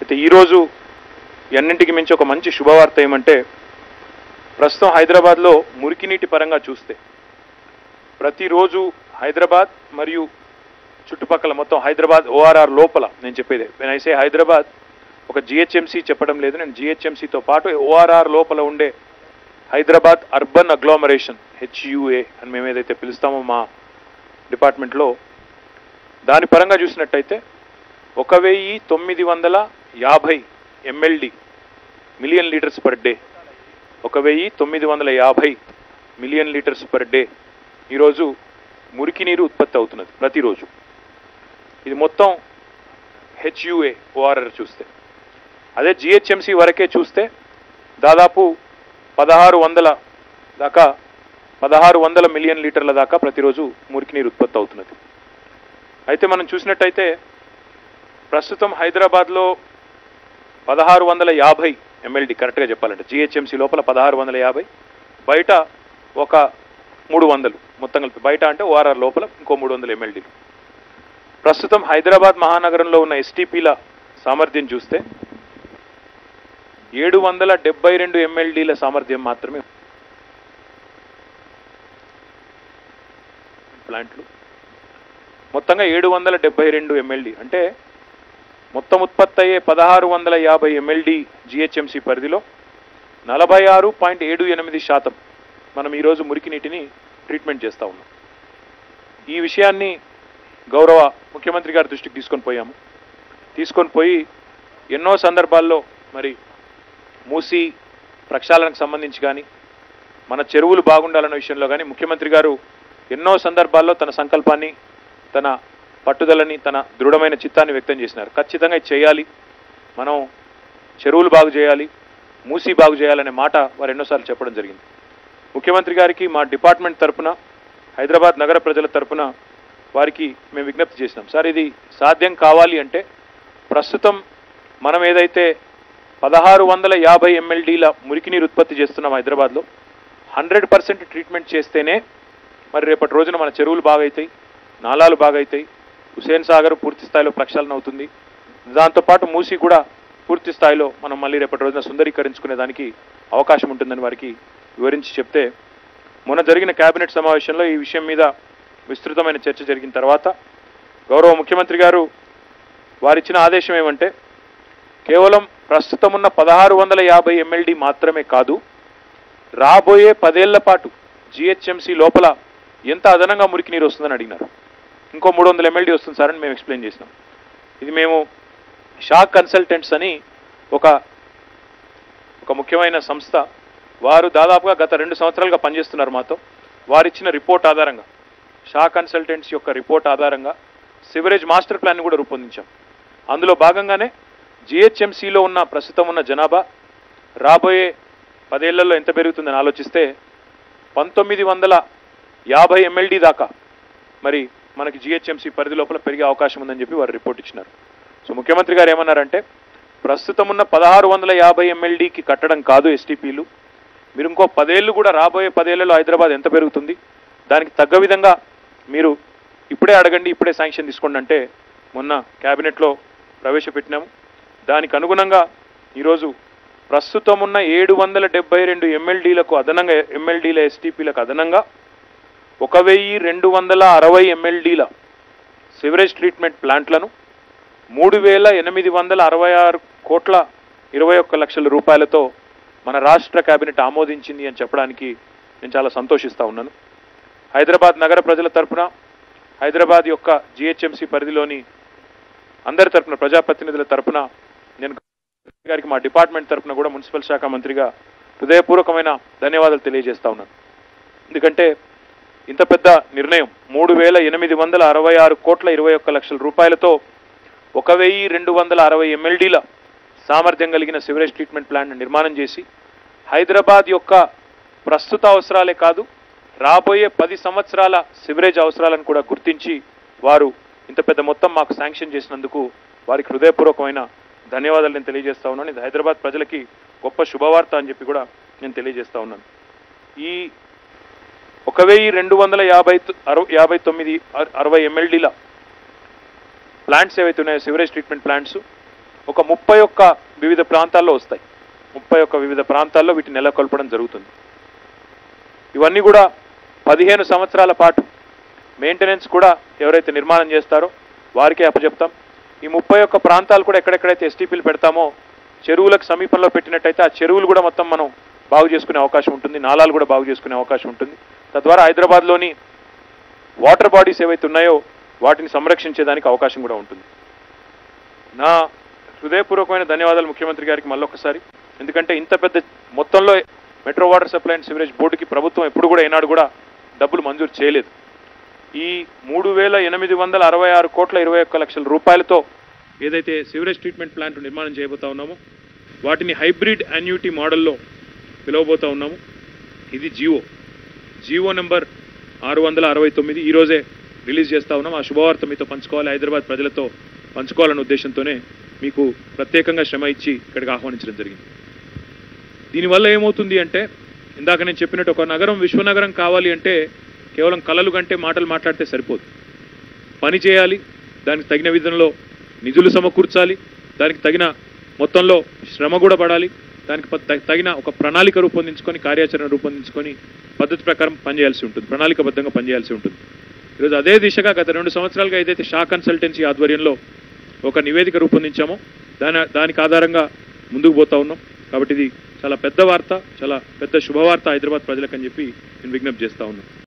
అయితే ఈరోజు ఎన్నింటికి మించి ఒక మంచి శుభవార్త ఏమంటే ప్రస్తుతం హైదరాబాద్లో మురికినీటి పరంగా చూస్తే ప్రతిరోజు హైదరాబాద్ మరియు చుట్టుపక్కల మొత్తం హైదరాబాద్ ఓఆర్ఆర్ లోపల నేను చెప్పేది నేను ఐసే హైదరాబాద్ ఒక జిహెచ్ఎంసీ చెప్పడం లేదు నేను జిహెచ్ఎంసీతో పాటు ఓఆర్ఆర్ లోపల ఉండే హైదరాబాద్ అర్బన్ అగ్లోమరేషన్ హెచ్యుఏ అని మేము ఏదైతే పిలుస్తామో మా డిపార్ట్మెంట్లో దాని పరంగా చూసినట్టయితే ఒక వెయ్యి తొమ్మిది వందల యాభై MLD million litres per day ఒక వెయ్యి తొమ్మిది వందల యాభై మిలియన్ లీటర్స్ పర్ డే ఈరోజు మురికి నీరు ఉత్పత్తి అవుతున్నది ప్రతిరోజు ఇది మొత్తం హెచ్యుఏ ఓఆర్ఆర్ చూస్తే అదే జిహెచ్ఎంసి వరకే చూస్తే దాదాపు పదహారు వందల దాకా పదహారు వందల మిలియన్ లీటర్ల దాకా ప్రతిరోజు మురికి నీరు ఉత్పత్తి అవుతున్నది అయితే మనం చూసినట్టయితే ప్రస్తుతం హైదరాబాద్లో పదహారు వందల యాభై ఎంఎల్డి కరెక్ట్గా చెప్పాలంటే జిహెచ్ఎంసీ లోపల పదహారు వందల యాభై బయట ఒక మూడు వందలు మొత్తం కలిపి బయట అంటే ఓఆర్ఆర్ లోపల ఇంకో మూడు వందల ఎంఎల్డీలు ప్రస్తుతం హైదరాబాద్ మహానగరంలో ఉన్న ఎస్టీపీల సామర్థ్యం చూస్తే ఏడు వందల డెబ్బై రెండు ఎంఎల్డీల సామర్థ్యం మాత్రమే ప్లాంట్లు మొత్తంగా ఏడు వందల డెబ్బై రెండు ఎంఎల్డి అంటే మొత్తం ఉత్పత్తి అయ్యే పదహారు వందల యాభై ఎంఎల్డి జిహెచ్ఎంసి పరిధిలో నలభై ఆరు పాయింట్ ఏడు ఎనిమిది శాతం మనం ఈరోజు మురికి నీటిని ట్రీట్మెంట్ చేస్తూ ఉన్నాం ఈ విషయాన్ని గౌరవ ముఖ్యమంత్రి గారి దృష్టికి తీసుకొని పోయాము తీసుకొని పోయి ఎన్నో సందర్భాల్లో మరి మూసి ప్రక్షాళనకు సంబంధించి కానీ మన చెరువులు బాగుండాలన్న విషయంలో కానీ ముఖ్యమంత్రి గారు ఎన్నో సందర్భాల్లో తన సంకల్పాన్ని తన పట్టుదలని తన దృఢమైన చిత్తాన్ని వ్యక్తం చేసినారు ఖచ్చితంగా ఇది చేయాలి మనం చెరువులు బాగు చేయాలి మూసి బాగు చేయాలనే మాట వారు ఎన్నోసార్లు చెప్పడం జరిగింది ముఖ్యమంత్రి గారికి మా డిపార్ట్మెంట్ తరపున హైదరాబాద్ నగర ప్రజల తరపున వారికి మేము విజ్ఞప్తి చేసినాం సార్ ఇది సాధ్యం కావాలి అంటే ప్రస్తుతం మనం ఏదైతే పదహారు వందల యాభై ఎంఎల్డీల మురికి నీరు ఉత్పత్తి చేస్తున్నాం హైదరాబాద్లో హండ్రెడ్ పర్సెంట్ ట్రీట్మెంట్ చేస్తేనే మరి రేపటి రోజున మన చెరువులు బాగైతాయి నాలాలు బాగైతాయి హుసేన్ సాగర్ పూర్తి స్థాయిలో ప్రక్షాళన అవుతుంది దాంతోపాటు మూసి కూడా పూర్తి స్థాయిలో మనం మళ్ళీ రేపటి రోజున సుందరీకరించుకునే దానికి అవకాశం ఉంటుందని వారికి వివరించి చెప్తే మొన్న జరిగిన కేబినెట్ సమావేశంలో ఈ విషయం మీద విస్తృతమైన చర్చ జరిగిన తర్వాత గౌరవ ముఖ్యమంత్రి గారు వారిచ్చిన ఆదేశం ఏమంటే కేవలం ప్రస్తుతం ఉన్న పదహారు వందల యాభై ఎంఎల్డి మాత్రమే కాదు రాబోయే పదేళ్ల పాటు జిహెచ్ఎంసి లోపల ఎంత అదనంగా మురికి నీరు వస్తుందని అడిగినారు ఇంకో మూడు వందల ఎంఎల్డీ వస్తుంది సార్ అని మేము ఎక్స్ప్లెయిన్ చేసినాం ఇది మేము షాక్ కన్సల్టెంట్స్ అని ఒక ఒక ముఖ్యమైన సంస్థ వారు దాదాపుగా గత రెండు సంవత్సరాలుగా పనిచేస్తున్నారు మాతో వారిచ్చిన రిపోర్ట్ ఆధారంగా షా కన్సల్టెంట్స్ యొక్క రిపోర్ట్ ఆధారంగా సివరేజ్ మాస్టర్ ప్లాన్ కూడా రూపొందించాం అందులో భాగంగానే జిహెచ్ఎంసీలో ఉన్న ప్రస్తుతం ఉన్న జనాభా రాబోయే పదేళ్లలో ఎంత పెరుగుతుందని ఆలోచిస్తే పంతొమ్మిది వందల యాభై ఎంఎల్డీ దాకా మరి మనకి జిహెచ్ఎంసీ పరిధి లోపల పెరిగే అవకాశం ఉందని చెప్పి వారు రిపోర్ట్ ఇచ్చినారు సో ముఖ్యమంత్రి గారు ఏమన్నారంటే ప్రస్తుతం ఉన్న పదహారు వందల యాభై ఎంఎల్డీకి కట్టడం కాదు ఎస్టీపీలు మీరు ఇంకో పదేళ్ళు కూడా రాబోయే పదేళ్లలో హైదరాబాద్ ఎంత పెరుగుతుంది దానికి తగ్గ విధంగా మీరు ఇప్పుడే అడగండి ఇప్పుడే శాంక్షన్ తీసుకోండి అంటే మొన్న క్యాబినెట్లో ప్రవేశపెట్టినాము దానికి అనుగుణంగా ఈరోజు ప్రస్తుతం ఉన్న ఏడు వందల డెబ్బై రెండు ఎమ్మెల్డీలకు అదనంగా ఎమ్మెల్డీల ఎస్టీపీలకు అదనంగా ఒక వెయ్యి రెండు వందల అరవై ఎమ్మెల్డీల సివరేజ్ ట్రీట్మెంట్ ప్లాంట్లను మూడు వేల ఎనిమిది వందల అరవై ఆరు కోట్ల ఇరవై ఒక్క లక్షల రూపాయలతో మన రాష్ట్ర కేబినెట్ ఆమోదించింది అని చెప్పడానికి నేను చాలా సంతోషిస్తా ఉన్నాను హైదరాబాద్ నగర ప్రజల తరపున హైదరాబాద్ యొక్క జిహెచ్ఎంసీ పరిధిలోని అందరి తరపున ప్రజాప్రతినిధుల తరపున నేను గారికి మా డిపార్ట్మెంట్ తరపున కూడా మున్సిపల్ శాఖ మంత్రిగా హృదయపూర్వకమైన ధన్యవాదాలు తెలియజేస్తా ఉన్నాను ఎందుకంటే ఇంత పెద్ద నిర్ణయం మూడు వేల ఎనిమిది వందల అరవై ఆరు కోట్ల ఇరవై ఒక్క లక్షల రూపాయలతో ఒక వెయ్యి రెండు వందల అరవై ఎమ్మెల్డీల సామర్థ్యం కలిగిన సివరేజ్ ట్రీట్మెంట్ ప్లాంట్ నిర్మాణం చేసి హైదరాబాద్ యొక్క ప్రస్తుత అవసరాలే కాదు రాబోయే పది సంవత్సరాల సివరేజ్ అవసరాలను కూడా గుర్తించి వారు ఇంత పెద్ద మొత్తం మాకు శాంక్షన్ చేసినందుకు వారికి హృదయపూర్వకమైన ధన్యవాదాలు నేను తెలియజేస్తా ఉన్నాను ఇది హైదరాబాద్ ప్రజలకి గొప్ప శుభవార్త అని చెప్పి కూడా నేను తెలియజేస్తా ఉన్నాను ఈ ఒక వెయ్యి రెండు వందల యాభై తొ- అరవై యాభై తొమ్మిది అర- అరవై ఎమ్మెల్డీల ప్లాంట్స్ ఏవైతే ఉన్నాయో సివరేజ్ ట్రీట్మెంట్ ప్లాంట్స్ ఒక ముప్పై ఒక్క వివిధ ప్రాంతాల్లో వస్తాయి ముప్పై ఒక్క వివిధ ప్రాంతాల్లో వీటిని నెలకొల్పడం జరుగుతుంది ఇవన్నీ కూడా పదిహేను సంవత్సరాల పాటు మెయింటెనెన్స్ కూడా ఎవరైతే నిర్మాణం చేస్తారో వారికే అప్పచెప్తాం ఈ ముప్పై ఒక్క ప్రాంతాలు కూడా ఎక్కడెక్కడైతే ఎస్టీపీలు పెడతామో చెరువులకు సమీపంలో పెట్టినట్టయితే ఆ చెరువులు కూడా మొత్తం మనం బాగు చేసుకునే అవకాశం ఉంటుంది నాలాలు కూడా బాగు చేసుకునే అవకాశం ఉంటుంది తద్వారా హైదరాబాద్లోని వాటర్ బాడీస్ ఏవైతే ఉన్నాయో వాటిని సంరక్షించేదానికి అవకాశం కూడా ఉంటుంది నా హృదయపూర్వకమైన ధన్యవాదాలు ముఖ్యమంత్రి గారికి మళ్ళొకసారి ఎందుకంటే ఇంత పెద్ద మొత్తంలో metro water supply and sewerage బోర్డుకి ప్రభుత్వం ఎప్పుడు కూడా ఈనాడు కూడా డబ్బులు మంజూరు చేయలేదు ఈ మూడు వేల ఎనిమిది వందల అరవై ఆరు కోట్ల ఇరవై ఒక్క లక్షల రూపాయలతో ఏదైతే సివరేజ్ ట్రీట్మెంట్ ప్లాంట్ నిర్మాణం చేయబోతా ఉన్నామో వాటిని హైబ్రిడ్ అన్యూటీ మోడల్లో పిలవబోతా ఉన్నాము ఇది జియో జియో నెంబర్ ఆరు వందల అరవై తొమ్మిది ఈరోజే రిలీజ్ చేస్తా ఉన్నాం ఆ శుభవార్త మీతో పంచుకోవాలి హైదరాబాద్ ప్రజలతో పంచుకోవాలనే ఉద్దేశంతోనే మీకు ప్రత్యేకంగా శ్రమ ఇచ్చి ఇక్కడికి ఆహ్వానించడం జరిగింది దీనివల్ల ఏమవుతుంది అంటే ఇందాక నేను చెప్పినట్టు ఒక నగరం విశ్వనగరం కావాలి అంటే కేవలం కలలు కంటే మాటలు మాట్లాడితే సరిపోదు పని చేయాలి దానికి తగిన విధంలో నిధులు సమకూర్చాలి దానికి తగిన మొత్తంలో శ్రమ కూడా పడాలి దానికి ప- త- తగిన ఒక ప్రణాళిక రూపొందించుకొని కార్యాచరణ రూపొందించుకొని పద్ధతి ప్రకారం పనిచేయాల్సి ఉంటుంది ప్రణాళికబద్ధంగా పనిచేయాల్సి ఉంటుంది ఈరోజు అదే దిశగా గత రెండు సంవత్సరాలుగా ఏదైతే షా కన్సల్టెన్సీ ఆధ్వర్యంలో ఒక నివేదిక రూపొందించామో దాని దానికి ఆధారంగా ముందుకు పోతా ఉన్నాం కాబట్టి ఇది చాలా పెద్ద వార్త చాలా పెద్ద శుభవార్త హైదరాబాద్ ప్రజలకని చెప్పి నేను విజ్ఞప్తి చేస్తా ఉన్నాను